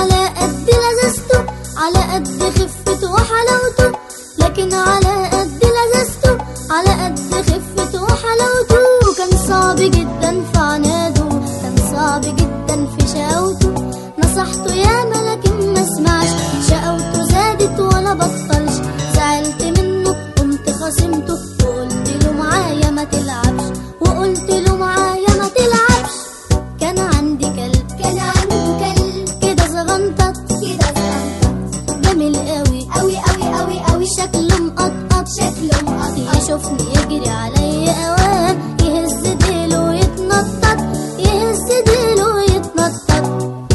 على قد لذذته على قد خفته وحلاوته لكن على قد لذذته على قد خفته وحلاوته كان صعب جدا في عناده كان صعب جدا في شقاوته نصحته ياما لكن ما سمعش شقاوته زادت ولا بطلش زعلت منه قمت خصمته وقلت له معايا ما تلعبش وقلت له معايا ما تلعبش كان عندي كلب كان عنده كلب كده زغنطط كده صغنطط جميل قوي أوي أوي أوي أوي شكله مقطقط شكله مقطقط يشوفني يجري عليا اوام يهز ديله ويتنطط يهز ديله ويتنطط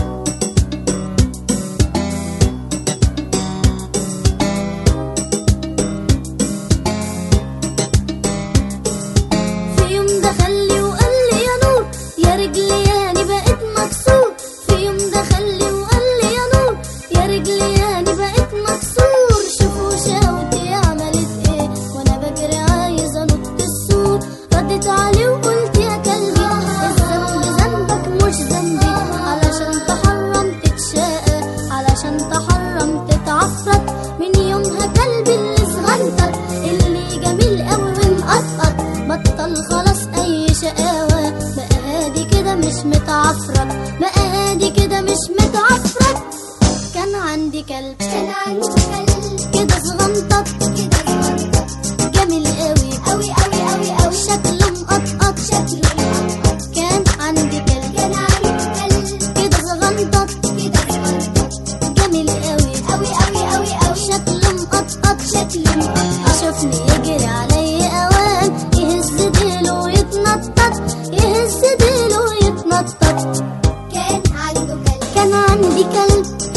في يوم دخل لي وقال لي يا نور يا رجلي ياني بقيت مكسور في يوم دخل لي وقال لي يا نور يا رجلي ياني بقيت مكسور شوفوا شاوتي عملت ايه وانا بجري عايزه انط السور رديت عليه وقلت يا كلبي الذنب ذنبك مش ذنبي علشان تحرم تتشاقى علشان تحرم تتعفرت من يومها قلبي اللي صغنطط اللي جميل قوي ومقطقط بطل خلاص اي شقاوة بقى هادي كده مش متعفرت بقى هادي كده مش متعفرت كان عندي كلب كان عنده كلب كده صغنطط كده صغنطط جميل قوي أوي أوي أوي أوي شكله مقطقط شكله مقطقط كان عندي كلب كان عنده كلب كده صغنطط كده صغنطط جميل قوي أوي أوي أوي أوي شكله مقطقط شكله مقطقط يشوفني يجري علي اوام يهز ديله ويتنطط يهز ديله ويتنطط كان عنده كلب كان عندي كلب